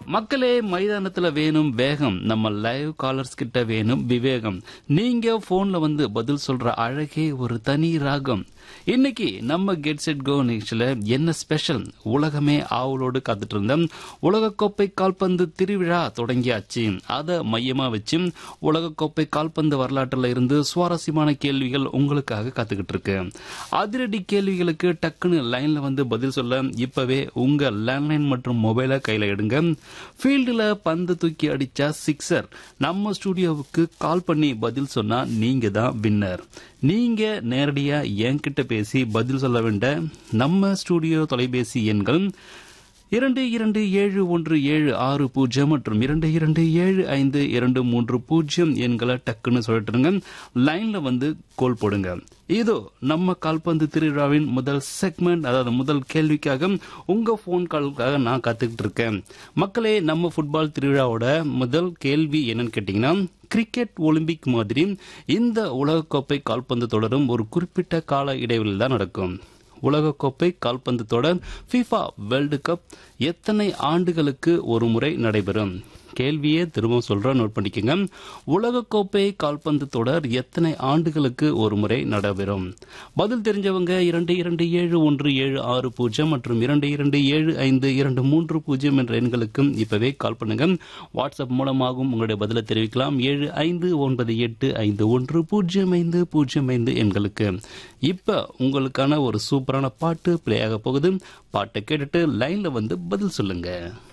மக்களே மைதானத்துல வேணும் வேகம் நம்ம லைவ் காலர்ஸ் கிட்ட வேணும் விவேகம் நீங்க போன்ல வந்து பதில் சொல்ற அழகே ஒரு தனி ராகம் இன்னைக்கு நம்ம கெட் செட் கோ நிகழ்ச்சியில என்ன ஸ்பெஷல் உலகமே ஆவலோடு காத்துட்டு இருந்த உலகக்கோப்பை கால்பந்து திருவிழா தொடங்கியாச்சு அதை மையமா வச்சு உலகக்கோப்பை கால்பந்து வரலாற்றுல இருந்து சுவாரஸ்யமான கேள்விகள் உங்களுக்காக காத்துக்கிட்டு இருக்கு அதிரடி கேள்விகளுக்கு டக்குன்னு லைன்ல வந்து பதில் சொல்ல இப்பவே உங்க லேண்ட்லைன் மற்றும் மொபைலை கையில எடுங்க ஃபீல்டுல பந்து தூக்கி அடிச்சா சிக்ஸர் நம்ம ஸ்டுடியோவுக்கு கால் பண்ணி பதில் சொன்னா நீங்க தான் வின்னர் நீங்க நேரடியா என்கிட்ட பேசி பதில் சொல்ல வேண்ட நம்ம ஸ்டுடியோ தொலைபேசி எண்கள் இரண்டு இரண்டு ஏழு ஒன்று ஏழு ஆறு பூஜ்ஜியம் மற்றும் இரண்டு இரண்டு ஏழு ஐந்து இரண்டு மூன்று பூஜ்ஜியம் எண்களை டக்குன்னு சொல்லிட்டுருங்க லைன்ல வந்து கோல் போடுங்க இதோ நம்ம கால்பந்து திருவிழாவின் முதல் செக்மெண்ட் அதாவது முதல் கேள்விக்காக உங்க போன் காலுக்காக நான் காத்துக்கிட்டு இருக்கேன் மக்களே நம்ம ஃபுட்பால் திருவிழாவோட முதல் கேள்வி என்னன்னு கேட்டீங்கன்னா கிரிக்கெட் ஒலிம்பிக் மாதிரி இந்த உலகக்கோப்பை கால்பந்து தொடரும் ஒரு குறிப்பிட்ட கால இடைவெளியில் தான் நடக்கும் உலகக்கோப்பை கால்பந்து தொடர் FIFA வேர்ல்டு கப் எத்தனை ஆண்டுகளுக்கு ஒரு முறை நடைபெறும் கேள்வியே திரும்ப சொல்றேன் நோட் பண்ணிக்கோங்க உலகக்கோப்பை கால்பந்து தொடர் எத்தனை ஆண்டுகளுக்கு ஒரு முறை நடைபெறும் பதில் தெரிஞ்சவங்க இரண்டு இரண்டு ஏழு ஒன்று ஏழு ஆறு பூஜ்ஜியம் மற்றும் இரண்டு இரண்டு ஏழு ஐந்து இரண்டு மூன்று பூஜ்ஜியம் என்ற எண்களுக்கும் இப்பவே கால் பண்ணுங்க வாட்ஸ்அப் மூலமாகவும் உங்களுடைய பதிலை தெரிவிக்கலாம் ஏழு ஐந்து ஒன்பது எட்டு ஐந்து ஒன்று பூஜ்ஜியம் ஐந்து பூஜ்ஜியம் ஐந்து எண்களுக்கு இப்ப உங்களுக்கான ஒரு சூப்பரான பாட்டு பிளே ஆக போகுது பாட்டை கேட்டுட்டு லைன்ல வந்து பதில் சொல்லுங்க